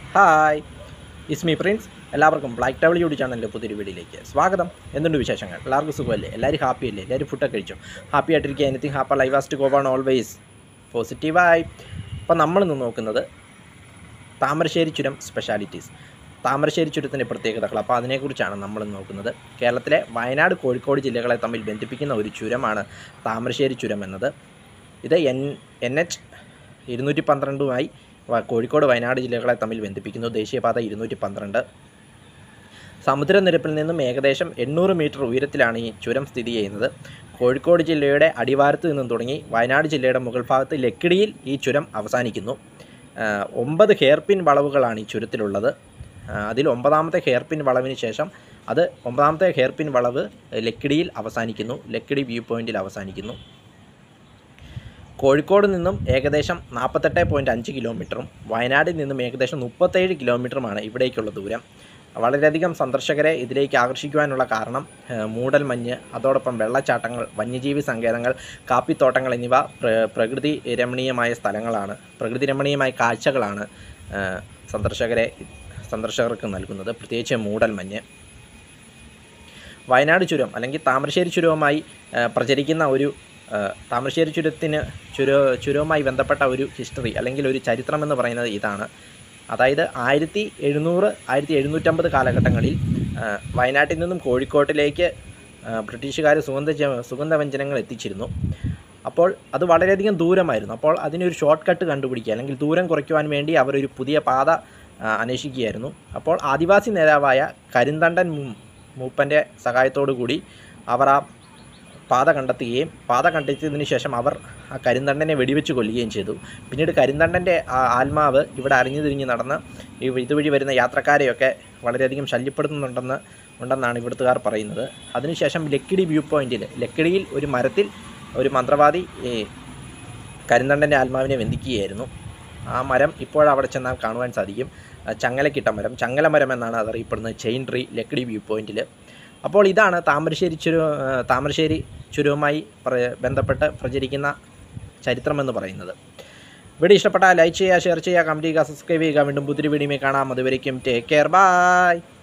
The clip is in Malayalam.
ഹായ് ഇസ്മി പ്രിൻസ് എല്ലാവർക്കും ബ്ലാക്ക് ടവൽ യൂട്യൂബ് ചാനലിൻ്റെ പുതിയൊരു വീഡിയോയിലേക്ക് സ്വാഗതം എന്തുണ്ട് വിശേഷങ്ങൾ എല്ലാവർക്കും സുഖമല്ലേ എല്ലാവരും ഹാപ്പി അല്ലേ എല്ലാവരും ഫുഡൊക്കെ കഴിച്ചു ഹാപ്പി ആയിട്ടിരിക്കുക എനിത്തിങ് ഹാപ്പ ലൈവാസ്റ്റ് ഗോവാണ് ഓൾവേസ് പോസിറ്റീവായി അപ്പോൾ നമ്മളിന്ന് നോക്കുന്നത് താമരശ്ശേരി ചുരം സ്പെഷ്യാലിറ്റീസ് താമരശ്ശേരി ചുരത്തിൻ്റെ പ്രത്യേകതകൾ അപ്പോൾ അതിനെക്കുറിച്ചാണ് നമ്മൾ നോക്കുന്നത് കേരളത്തിലെ വയനാട് കോഴിക്കോട് ജില്ലകളെ തമ്മിൽ ബന്ധിപ്പിക്കുന്ന ഒരു ചുരമാണ് താമരശ്ശേരി ചുരം എന്നത് ഇത് എൻ എൻ എച്ച് ഇരുന്നൂറ്റി പന്ത്രണ്ടുമായി വ- കോഴിക്കോട് വയനാട് ജില്ലകളെ തമ്മിൽ ബന്ധിപ്പിക്കുന്നു ദേശീയപാത ഇരുന്നൂറ്റി പന്ത്രണ്ട് സമുദ്രനിരപ്പിൽ നിന്നും ഏകദേശം എണ്ണൂറ് മീറ്റർ ഉയരത്തിലാണ് ഈ ചുരം സ്ഥിതി ചെയ്യുന്നത് കോഴിക്കോട് ജില്ലയുടെ അടിവാരത്ത് നിന്നും തുടങ്ങി വയനാട് ജില്ലയുടെ മുകൾ ഭാഗത്ത് ലക്കിടിയിൽ ഈ ചുരം അവസാനിക്കുന്നു ആ, ഒമ്പത് ഹെയർപിൻ വളവുകളാണ് ഈ ചുരത്തിലുള്ളത് ആ, അതിൽ ഒമ്പതാമത്തെ ഹെയർപിൻ വളവിന് ശേഷം അത് ഒമ്പതാമത്തെ ഹെയർപിൻ വളവ് ലക്കിടിയിൽ അവസാനിക്കുന്നു ലക്കിടി വ്യൂ പോയിന്റിൽ അവസാനിക്കുന്നു കോഴിക്കോട് നിന്നും ഏകദേശം നാൽപ്പത്തെട്ട് പോയിൻറ്റ് അഞ്ച് കിലോമീറ്ററും വയനാടിൽ നിന്നും ഏകദേശം മുപ്പത്തേഴ് കിലോമീറ്ററുമാണ് ഇവിടേക്കുള്ള ദൂരം വളരെയധികം സന്ദർശകരെ ഇതിലേക്ക് ആകർഷിക്കുവാനുള്ള കാരണം ഏഹ്, മൂടൽമഞ്ഞ് അതോടൊപ്പം വെള്ളച്ചാട്ടങ്ങൾ വന്യജീവി സങ്കേതങ്ങൾ കാപ്പിത്തോട്ടങ്ങൾ എന്നിവ പ്ര- പ്രകൃതി രമണീയമായ സ്ഥലങ്ങളാണ് പ്രകൃതി രമണീയമായ കാഴ്ചകളാണ് ഏഹ്, സന്ദർശകരെ സന്ദർശകർക്ക് നൽകുന്നത് പ്രത്യേകിച്ച് മൂടൽമഞ്ഞ് വയനാട് ചുരം അല്ലെങ്കിൽ താമരശ്ശേരി ചുരവുമായി ആ, പ്രചരിക്കുന്ന ഒരു ആ, താമരശ്ശേരി ചുരത്തിന് ചുര ചുരവുമായി ബന്ധപ്പെട്ട ഒരു ഹിസ്റ്ററി അല്ലെങ്കിൽ ഒരു ചരിത്രം എന്ന് പറയുന്നത് ഇതാണ് അതായത് ആയിരത്തി എഴുന്നൂറ് ആയിരത്തി എഴുന്നൂറ്റമ്പത് കാലഘട്ടങ്ങളിൽ ആ, വയനാട്ടിൽ നിന്നും കോഴിക്കോട്ടിലേക്ക് ബ്രിട്ടീഷുകാർ സുഗന്ധ ജ- സുഗന്ധവ്യഞ്ജനങ്ങൾ എത്തിച്ചിരുന്നു അപ്പോൾ അത് വളരെയധികം ദൂരമായിരുന്നു അപ്പോൾ അതിനൊരു ഷോർട്ട് കട്ട് കണ്ടുപിടിക്കുക അല്ലെങ്കിൽ ദൂരം കുറയ്ക്കുവാൻ വേണ്ടി അവരൊരു പുതിയ പാത ആ, അന്വേഷിക്കുകയായിരുന്നു അപ്പോൾ ആദിവാസി നേതാവായ കരിന്തണ്ടൻ മൂ- മൂപ്പൻ്റെ സഹായത്തോടു കൂടി അവർ ആ പാത കണ്ടെത്തുകയും പാത കണ്ടെത്തിയതിനു ശേഷം അവർ ആ കരിന്തണ്ടനെ വെടിവെച്ച് കൊല്ലുകയും ചെയ്തു പിന്നീട് കരിന്തണ്ടൻ്റെ ആ ആത്മാവ് ഇവിടെ അറിഞ്ഞു തിരിഞ്ഞ് നടന്ന് ഈ ഇതുവഴി വരുന്ന യാത്രക്കാരെയൊക്കെ വളരെയധികം ശല്യപ്പെടുത്തുന്നുണ്ടെന്ന് ഉണ്ടെന്നാണ് ഇവിടുത്തുകാർ പറയുന്നത് അതിനുശേഷം ലക്കിടി വ്യൂ പോയിന്റിൽ ലക്കിടിയിൽ ഒരു മരത്തിൽ ഒരു മന്ത്രവാദി ഈ കരിന്തണ്ടൻ്റെ ആത്മാവിനെ ബന്ധിക്കുകയായിരുന്നു ആ മരം ഇപ്പോഴവിടെ ചെന്നാൽ കാണുവാൻ സാധിക്കും ആ ചങ്ങലക്കിട്ട മരം ചങ്ങല മരം എന്നാണ് അതറിയപ്പെടുന്നത് ചെയിൻ ട്രീ ലക്കിടി വ്യൂ പോയിന്റിൽ അപ്പോൾ ഇതാണ് താമരശ്ശേരി ചുരു ആ, താമരശ്ശേരി ചുരവുമായി പ്ര- ബന്ധപ്പെട്ട് പ്രചരിക്കുന്ന ചരിത്രമെന്ന് പറയുന്നത് വീഡിയോ ഇഷ്ടപ്പെട്ടാൽ ലൈക്ക് ചെയ്യുക ഷെയർ ചെയ്യുക കമൻറ്റ് ചെയ്യുക സബ്സ്ക്രൈബ് ചെയ്യുക വീണ്ടും പുതിയൊരു വീഡിയോയിൽ കാണാം അതുവരേക്കും ടേക്ക് കെയർ ബൈ